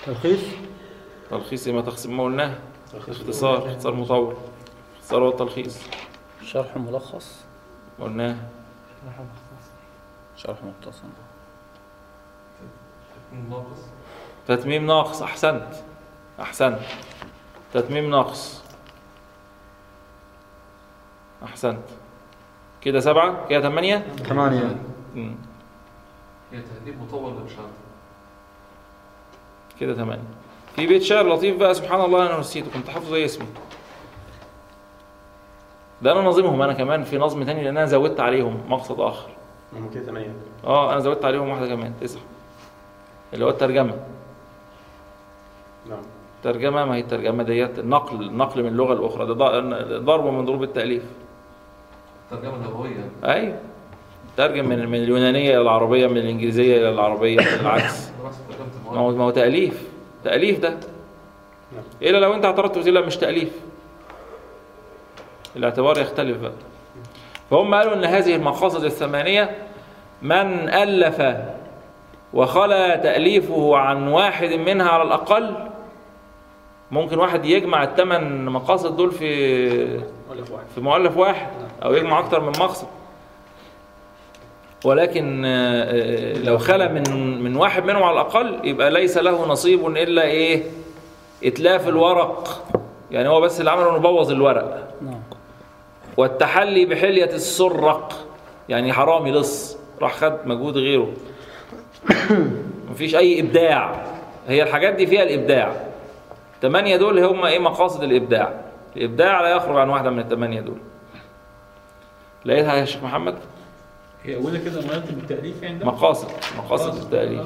تلخيص تلخيص ما تقسيم ما قلناه اختصار اختصار مطول اختصار هو التلخيص شرح ملخص قلناه شرح مختصر ناقص تتميم ناقص احسنت احسنت تتميم ناقص احسنت كده سبعة كده ثمانية ثمانية مم. هي تهذيب مطول ولا مش عارف كده ثمانية في بيت شعر لطيف بقى سبحان الله انا نسيته كنت حافظه زي اسمه ده انا ناظمهم انا كمان في نظم تاني لان انا زودت عليهم مقصد اخر هم كده ثمانية اه انا زودت عليهم واحده كمان تسعه اللي هو الترجمه نعم الترجمه ما هي الترجمه ديت النقل النقل من اللغه الاخرى ده ض- ضرب من ضروب التاليف الترجمة اللغوية ايوه ترجم من من اليونانيه الى العربيه من الانجليزيه الى العربيه العكس دراسة ترجمة ما هو ما هو تاليف تاليف ده الا لو انت اعترضت وقلت لا مش تاليف الاعتبار يختلف بقى فهم قالوا ان هذه المقاصد الثمانيه من الف وخلا تاليفه عن واحد منها على الاقل ممكن واحد يجمع الثمان مقاصد دول في ولا في واحد في مؤلف واحد او يجمع اكتر من مقصد ولكن آه، آه، لو خلى من من واحد منهم على الاقل يبقى ليس له نصيب الا ايه اتلاف الورق يعني هو بس اللي عمله انه بوظ الورق نعم والتحلي بحلية السرق يعني حرامي لص راح خد مجهود غيره مفيش اي ابداع هي الحاجات دي فيها الابداع الثمانية دول هم ايه مقاصد الابداع الابداع لا يخرج عن واحدة من الثمانية دول لقيتها يا شيخ محمد هي أولى كده مراتب التأليف عندك مقاصد مقاصد التأليف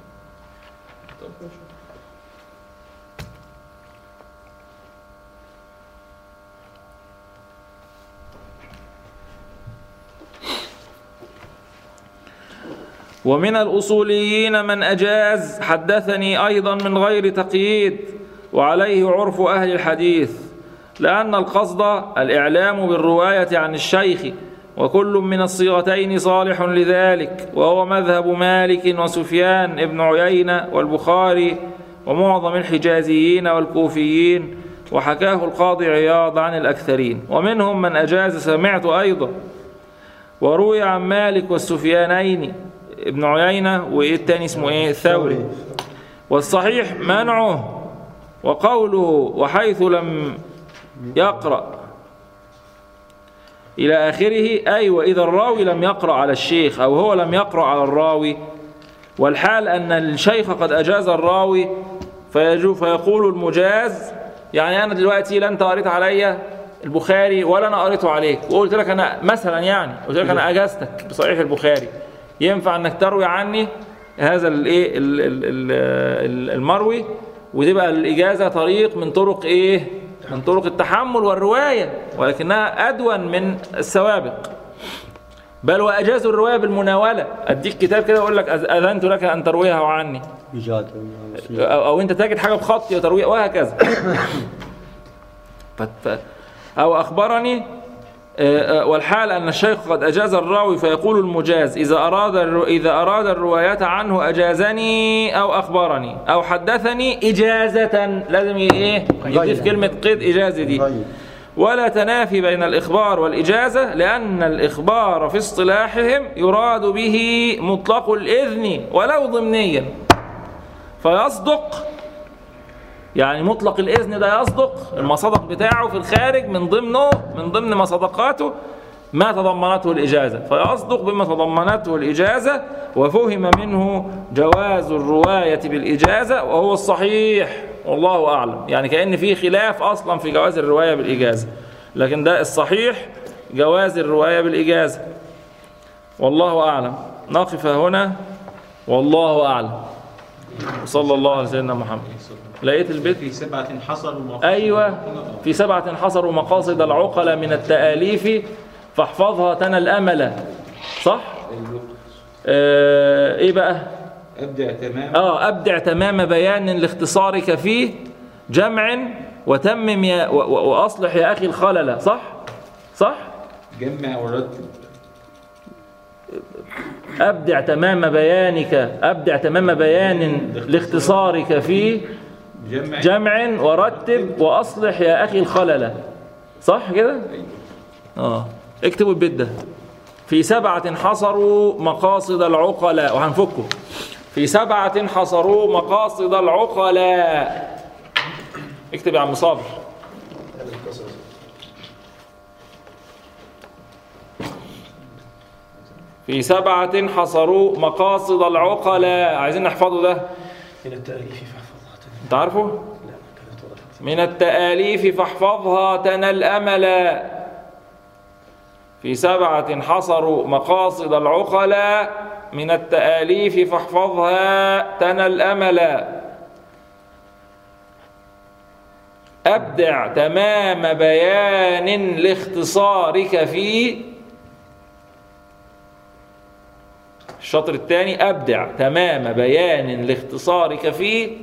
ومن الأصوليين من أجاز حدثني أيضا من غير تقييد وعليه عرف أهل الحديث لأن القصد الإعلام بالرواية عن الشيخ وكل من الصيغتين صالح لذلك وهو مذهب مالك وسفيان ابن عيينة والبخاري ومعظم الحجازيين والكوفيين وحكاه القاضي عياض عن الأكثرين ومنهم من أجاز سمعت أيضا وروي عن مالك والسفيانين ابن عيينة وإيه التاني اسمه إيه الثوري والصحيح منعه وقوله وحيث لم يقرأ إلى آخره أي وإذا الراوي لم يقرأ على الشيخ أو هو لم يقرأ على الراوي والحال أن الشيخ قد أجاز الراوي فيجو فيقول المجاز يعني أنا دلوقتي لا أنت قريت عليا البخاري ولا أنا قريته عليك وقلت لك أنا مثلا يعني قلت لك أنا أجازتك بصحيح البخاري ينفع أنك تروي عني هذا الايه ال- ال- ال- المروي وتبقى الإجازة طريق من طرق إيه من طرق التحمل والرواية ولكنها أدون من السوابق بل وأجازوا الرواية بالمناولة أديك كتاب كده أقول لك أذ- أذنت لك أن ترويها عني إيجاد أو, أو أنت تجد حاجة بخطي وترويها وهكذا ف- ف- أو أخبرني آه، آه، والحال أن الشيخ قد أجاز الراوي فيقول المجاز إذا أراد الرو... إذا أراد الرواية عنه أجازني أو أخبرني أو حدثني إجازة لازم ي- إيه يضيف كلمة قيد إجازة دي طيب ولا تنافي بين الإخبار والإجازة لأن الإخبار في اصطلاحهم يراد به مطلق الإذن ولو ضمنيا فيصدق يعني مطلق الإذن ده يصدق المصدق بتاعه في الخارج من ضمنه من ضمن مصدقاته ما تضمنته الإجازة فيصدق بما تضمنته الإجازة وفهم منه جواز الرواية بالإجازة وهو الصحيح والله أعلم يعني كأن في خلاف أصلا في جواز الرواية بالإجازة لكن ده الصحيح جواز الرواية بالإجازة والله أعلم نقف هنا والله أعلم وصلى الله على سيدنا محمد لقيت البيت في سبعة حصروا مقاصد أيوة في سبعة حصروا مقاصد العقل من التآليف فاحفظها تنى الأمل صح؟ آه إيه بقى؟ أبدع تمام آه أبدع تمام بيان لاختصارك فيه جمع وتمم يا و- و- وأصلح يا أخي الخلل صح؟ صح؟ جمع ورتب أبدع تمام بيانك أبدع تمام بيان لاختصارك في جمع جمع ورتب وأصلح يا أخي الخلل صح كده؟ آه اكتبوا البيت ده في سبعة حصروا مقاصد العقلاء وهنفكه في سبعة حصروا مقاصد العقلاء اكتب يا عم صابر في سبعة حصروا مقاصد العقلاء عايزين نحفظه ده من التأليف فاحفظها تنال انت عارفه لا كانت وضحت من التآليف فاحفظها تنل أملا في سبعة حصروا مقاصد العقلاء من التآليف فاحفظها تنل أملا أبدع تمام بيان لاختصارك في الشطر الثاني أبدع تمام بيان لاختصارك في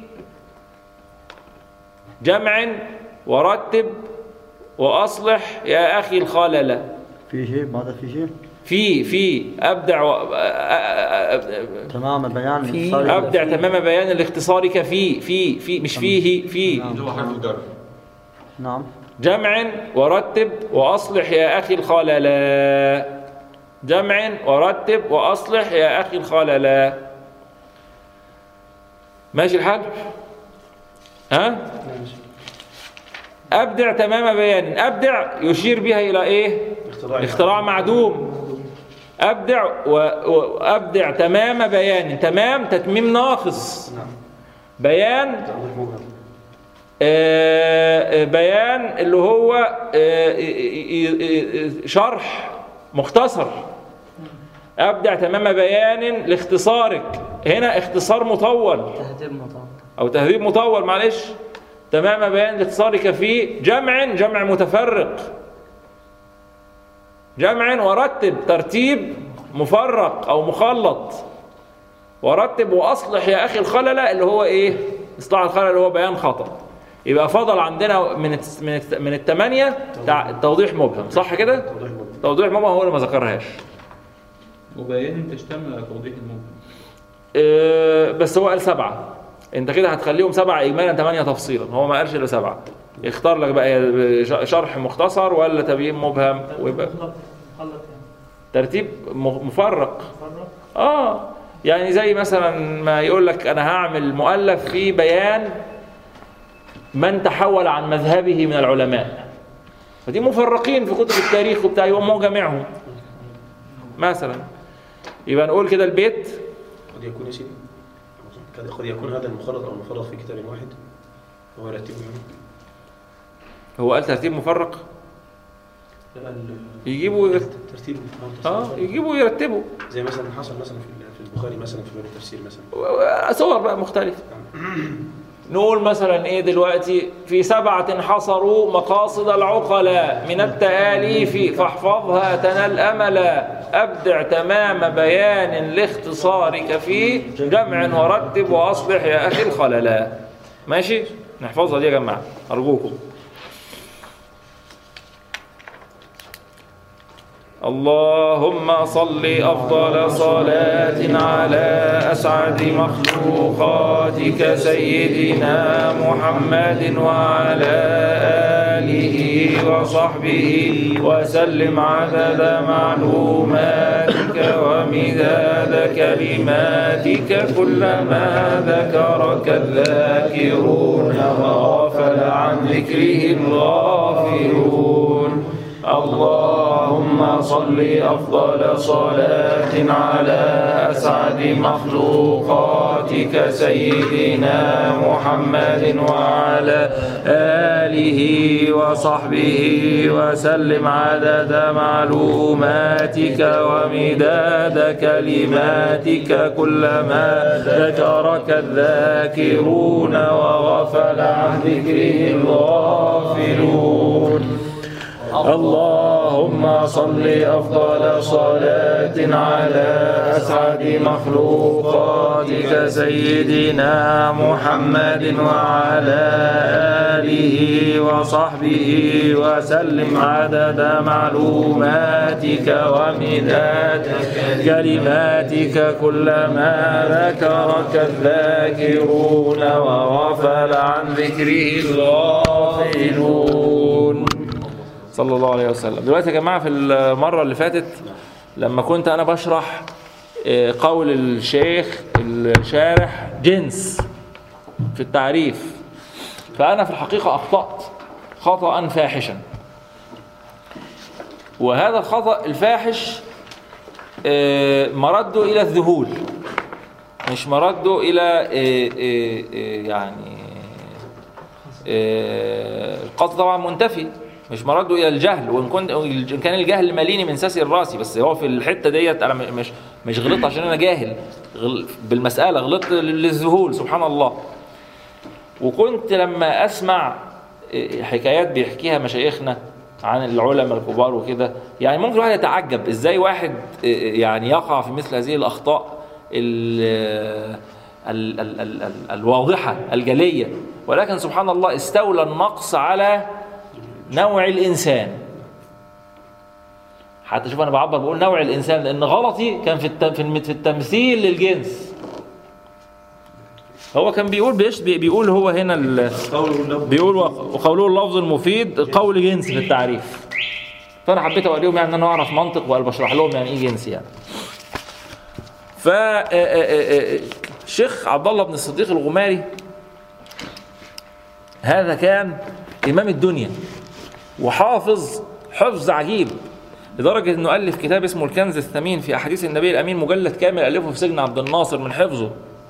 جمع ورتب وأصلح يا أخي الخلل في شيء ماذا في شيء في في أبدع و... تمام بيان في- صار- أبدع تمام بيان لاختصارك في في في مش فيه في اللي هو حرف الجر نعم جمع ورتب وأصلح يا أخي الخلل جمع ورتب وأصلح يا أخي الخلل ماشي الحال ها أبدع تمام بيان أبدع يشير بها إلى إيه اختراع اختراع معدوم أبدع و- وأبدع تمام بيان تمام تتميم ناقص نعم بيان توضيح مبهم آه، آه، بيان اللي هو آه، ي- ي- ي- شرح مختصر أبدع تمام بيان لاختصارك هنا اختصار مطول تهذيب مطار أو تهذيب مطول معلش تمام بيان لاختصارك في جمع جمع متفرق جمع ورتب ترتيب مفرق أو مخلط ورتب وأصلح يا أخي الخلل اللي هو إيه إصلاح الخلل اللي هو بيان خطأ يبقى فضل عندنا من الت- من الت- من الثمانية تع- توضيح مبهم صح كده؟ توضيح مبهم توضيح مبهم هو اللي ما ذكرهاش وبيان تشتمل على توضيح المبهم آه، بس هو قال سبعة انت كده هتخليهم سبعة اجمالا ثمانية تفصيلا هو ما قالش الا سبعة اختار لك بقى ش- شرح مختصر ولا تبيين مبهم ويبقى مخلط يعني ترتيب م- مفرق فرق اه يعني زي مثلا ما يقول لك انا هعمل مؤلف في بيان من تحول عن مذهبه من العلماء فدي مفرقين في كتب التاريخ وبتاع يقوم هو جامعهم مثلا يبقى نقول كده البيت قد يكون يا سيدي قد- قد يكون هذا المخرط او المفرط في كتاب واحد وهو يرتبه يعني هو قال ترتيب مفرق لا، ال- يجيبوا يرت- ترتيب اه يجيبوا يرتبوا زي مثلا حصل مثلا في في البخاري مثلا في باب التفسير مثلا صور بقى مختلفة نقول مثلا ايه دلوقتي في سبعة حصروا مقاصد العقلاء من التآليف فاحفظها تنال أملا أبدع تمام بيان لاختصارك في جمع ورتب وأصلح يا أخي الخللا ماشي نحفظها دي يا جماعة أرجوكم اللهم صل أفضل صلاة على أسعد مخلوقاتك سيدنا محمد وعلى آله وصحبه وسلم عدد معلوماتك ومداد كلماتك كلما ذكرك الذاكرون وغفل عن ذكره الغافلون اللهم صل أفضل صلاة على أسعد مخلوقاتك سيدنا محمد وعلى آله وصحبه وسلم عدد معلوماتك ومداد كلماتك كلما ذكرك الذاكرون وغفل عن ذكره الغافلون اللهم صل أفضل صلاة على أسعد مخلوقاتك سيدنا محمد وعلى آله وصحبه وسلم عدد معلوماتك ومداد كلماتك كلما ذكرك الذاكرون وغفل عن ذكره الغافلون صلى الله عليه وسلم دلوقتي يا جماعة في المرة اللي فاتت لما كنت أنا بشرح آه، قول الشيخ الشارح جنس في التعريف فأنا في الحقيقة أخطأت خطأ فاحشا وهذا الخطأ الفاحش آه، مرده إلى الذهول مش مرده إلى آه، آه، آه، يعني آه، القصد طبعا منتفي مش مرده الى الجهل وان كنت إن كان الجهل ماليني من ساسي الراسي بس هو في الحته ديت انا مش مش غلطت عشان انا جاهل غل- بالمساله غلطت للذهول سبحان الله وكنت لما اسمع آه، حكايات بيحكيها مشايخنا عن العلماء الكبار وكده يعني ممكن الواحد يتعجب ازاي واحد آه، يعني يقع في مثل هذه الاخطاء ال- ال- ال- ال- ال- الواضحه الجليه ولكن سبحان الله استولى النقص على نوع الانسان حتى شوف انا بعبر بقول نوع الانسان لان غلطي كان في الت- في الم- في التمثيل للجنس هو كان بيقول بيش بي- بيقول هو هنا ال- بيقول وق- وقوله اللفظ المفيد قول جنس في التعريف فانا حبيت اوريهم يعني ان انا اعرف منطق وقال بشرح لهم يعني ايه جنس يعني ف آه، آه، آه، آه، الشيخ عبد الله بن الصديق الغماري هذا كان امام الدنيا وحافظ حفظ عجيب لدرجة انه ألف كتاب اسمه الكنز الثمين في أحاديث النبي الأمين مجلد كامل ألفه في سجن عبد الناصر من حفظه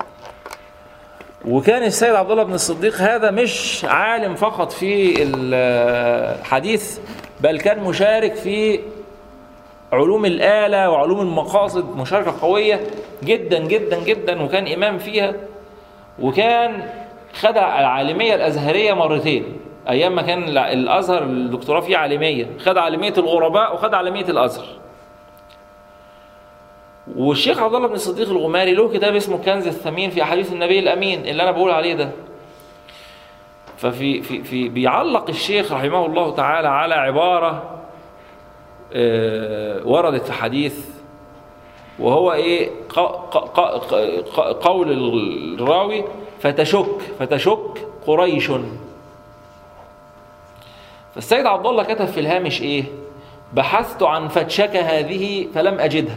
وكان السيد عبد الله بن الصديق هذا مش عالم فقط في الحديث بل كان مشارك في علوم الآلة وعلوم المقاصد مشاركة قوية جدا جدا جدا وكان إمام فيها وكان خدع العالمية الأزهرية مرتين أيام ما كان الأزهر الدكتوراه فيه عالمية خد عالمية الغرباء وخد عالمية الأزهر والشيخ عبد الله بن الصديق الغماري له كتاب اسمه الكنز الثمين في أحاديث النبي الأمين اللي أنا بقول عليه ده ففي في في بيعلق الشيخ رحمه الله تعالى على عبارة آه، وردت في حديث وهو ايه ق- ق- ق- ق- قول الراوي فتشك فتشك قريش فالسيد عبد الله كتب في الهامش ايه بحثت عن فتشك هذه فلم اجدها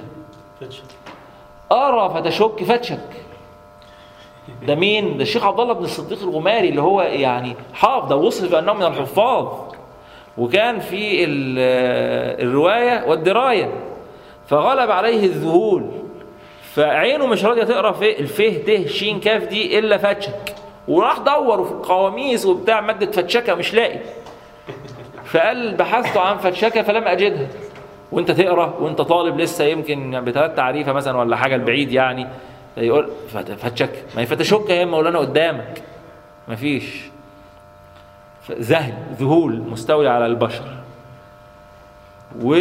ارى فتشك فتشك ده مين ده الشيخ عبد الله بن الصديق الغماري اللي هو يعني حافظ ده وصف بانه من الحفاظ وكان في ال- الروايه والدرايه فغلب عليه الذهول فعينه مش راضيه تقرا في الفه ت ش كاف دي الا فتشك وراح دور في القواميس وبتاع ماده فتشكه مش لاقي فقال بحثت عن فتشكه فلم اجدها وانت تقرا وانت طالب لسه يمكن بثلاث تعريفه مثلا ولا حاجه البعيد يعني يقول فت- فتشك ما هي فتشك يا مولانا قدامك مفيش ف- ذهل ذهول مستولي على البشر و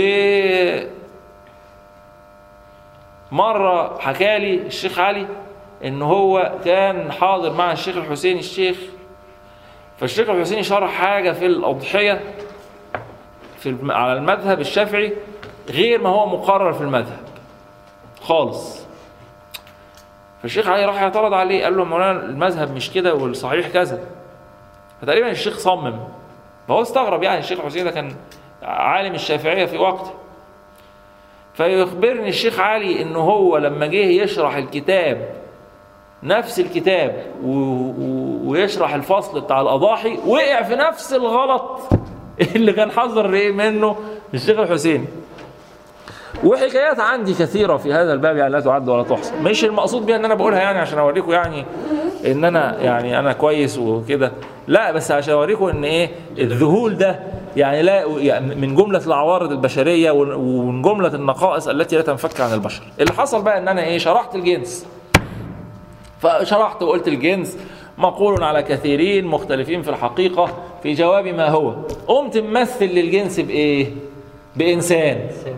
مرة حكالي الشيخ علي ان هو كان حاضر مع الشيخ الحسين الشيخ فالشيخ الحسين شرح حاجة في الأضحية في الم- على المذهب الشافعي غير ما هو مقرر في المذهب خالص فالشيخ علي راح يعترض عليه قال له مولانا المذهب مش كده والصحيح كذا فتقريبا الشيخ صمم فهو استغرب يعني الشيخ الحسين ده كان عالم الشافعية في وقته فيخبرني الشيخ علي انه هو لما جه يشرح الكتاب نفس الكتاب و... و... ويشرح الفصل بتاع الاضاحي وقع في نفس الغلط اللي كان حذر ايه منه الشيخ الحسيني وحكايات عندي كثيرة في هذا الباب يعني لا تعد ولا تحصى مش المقصود بيها ان انا بقولها يعني عشان اوريكم يعني ان انا يعني انا كويس وكده لا بس عشان اوريكم ان ايه الذهول ده يعني لا يعني من جملة العوارض البشرية ومن جملة النقائص التي لا تنفك عن البشر اللي حصل بقى ان انا ايه شرحت الجنس فشرحت وقلت الجنس مقول على كثيرين مختلفين في الحقيقة في جواب ما هو قمت ممثل للجنس بايه بانسان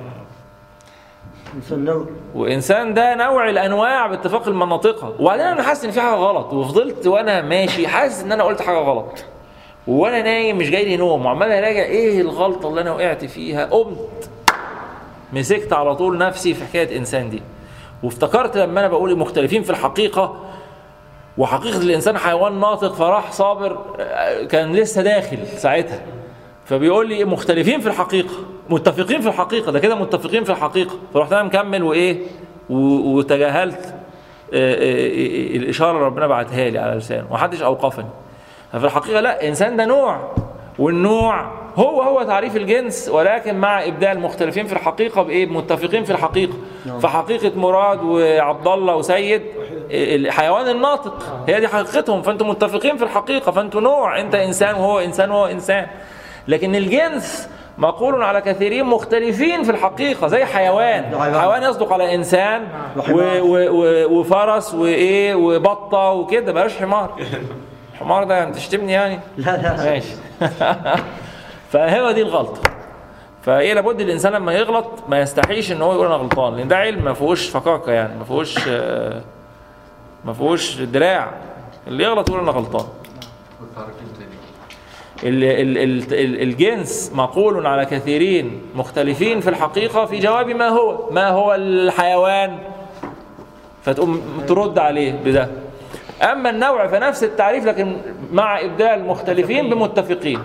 إنسان نوع وانسان ده نوع الانواع باتفاق المناطقه وبعدين انا حاسس ان في حاجه غلط وفضلت وانا ماشي حاسس ان انا قلت حاجه غلط وانا نايم مش جاي لي نوم وعمال اراجع ايه الغلطه اللي انا وقعت فيها قمت مسكت على طول نفسي في حكايه انسان دي وافتكرت لما انا بقول مختلفين في الحقيقه وحقيقه الانسان حيوان ناطق فراح صابر آه، كان لسه داخل ساعتها فبيقول لي مختلفين في الحقيقه متفقين في الحقيقه ده كده متفقين في الحقيقه فرحت انا مكمل وايه و- وتجاهلت آه، آه، آه، الاشاره اللي ربنا بعتها لي على لسانه ومحدش اوقفني ففي الحقيقه لا انسان ده نوع والنوع هو هو تعريف الجنس ولكن مع ابداع المختلفين في الحقيقه بايه متفقين في الحقيقه فحقيقه مراد وعبد الله وسيد الحيوان الناطق هي دي حقيقتهم فانتم متفقين في الحقيقه فانتم نوع انت انسان وهو انسان وهو انسان لكن الجنس مقول على كثيرين مختلفين في الحقيقة زي حيوان ده حيوان. حيوان يصدق على إنسان و وحمار. و و وفرس وإيه وبطة وكده بلاش حمار حمار ده أنت تشتمني يعني لا لا ماشي فهو دي الغلطه فايه لابد الانسان لما يغلط ما يستحيش ان هو يقول انا غلطان لان ده علم ما فيهوش فقاقه يعني ما فيهوش آه، ما فيهوش دراع اللي يغلط يقول انا غلطان والتعريفين تاني ال- ال- ال- ال- الجنس مقول على كثيرين مختلفين في الحقيقة في جواب ما هو ما هو الحيوان فتقوم ترد عليه بده أما النوع فنفس التعريف لكن مع إبدال المختلفين بمتفقين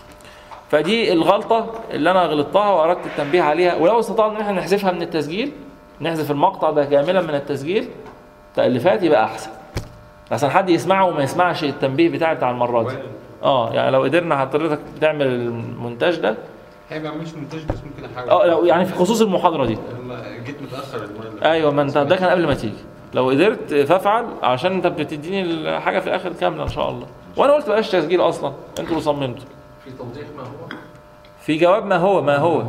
فدي الغلطة اللي أنا غلطتها وأردت التنبيه عليها ولو استطعنا إن احنا نحذفها من التسجيل نحذف المقطع ده كاملا من التسجيل تأليفات يبقى أحسن عشان حد يسمعه وما يسمعش التنبيه بتاعي بتاع المرة دي اه يعني لو قدرنا حضرتك تعمل المونتاج ده هيبقى مش منتج بس ممكن احاول اه لو يعني في خصوص المحاضره دي لما جيت متاخر المره اللي ايوه ما انت ده كان قبل ما تيجي لو قدرت فافعل عشان انت بتديني الحاجه في الاخر كامله ان شاء الله وانا قلت بلاش تسجيل اصلا انتوا اللي صممتوا في توضيح ما هو في جواب ما هو ما هو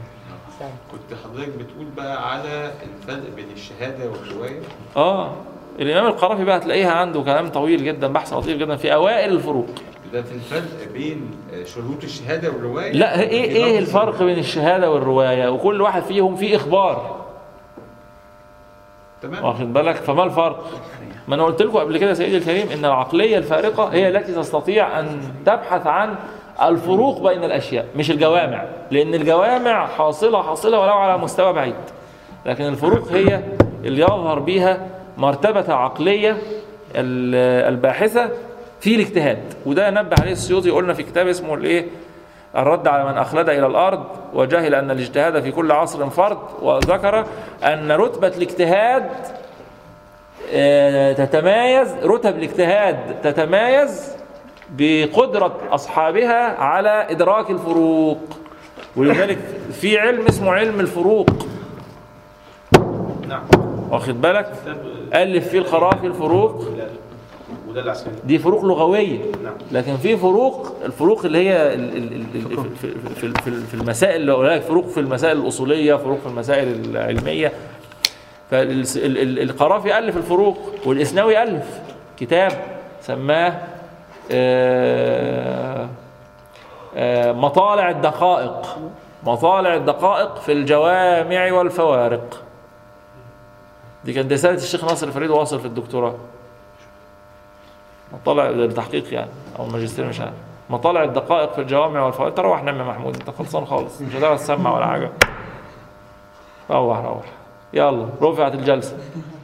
كنت حضرتك بتقول بقى على الفرق بين الشهاده والروايه اه الامام القرافي بقى هتلاقيها عنده كلام طويل جدا بحث لطيف جدا في اوائل الفروق ده في الفرق بين شروط الشهاده والروايه لا ايه في ايه لفظ- الفرق بين الشهاده والروايه وكل واحد فيهم فيه اخبار تمام واخد بالك فما الفرق ما انا قلت لكم قبل كده يا سيدي الكريم ان العقليه الفارقه هي التي تستطيع ان تبحث عن الفروق بين الاشياء مش الجوامع لان الجوامع حاصله حاصله ولو على مستوى بعيد لكن الفروق هي اللي يظهر بيها مرتبه عقليه ال- الباحثه في الاجتهاد وده نبه عليه السيوطي قلنا في كتاب اسمه الايه الرد على من أخلد إلى الأرض وجهل أن الاجتهاد في كل عصر فرض وذكر أن رتبة الاجتهاد آه، تتمايز رتب الاجتهاد تتمايز بقدرة أصحابها على إدراك الفروق ولذلك في علم اسمه علم الفروق نعم واخد بالك كتاب ألف فيه الخرافي الفروق هلال وده العسكري دي فروق لغوية نعم لكن في فروق الفروق اللي هي ال- ال- ال- ال- في- في- في- في- في المسائل اللي قلنا لك فروق في المسائل الأصولية فروق في المسائل العلمية فالقرافي ألف الفروق والإسناوي ألف كتاب سماه آه، آه، مطالع الدقائق مطالع الدقائق في الجوامع والفوارق دي كانت رسالة الشيخ ناصر فريد واصل في الدكتوراه مطالع التحقيق يعني او الماجستير مش عارف مطالع الدقائق في الجوامع والفوائد انت روح نام يا محمود انت خلصان خالص مش هتعرف تسمع ولا حاجه روح روح يلا رفعت الجلسه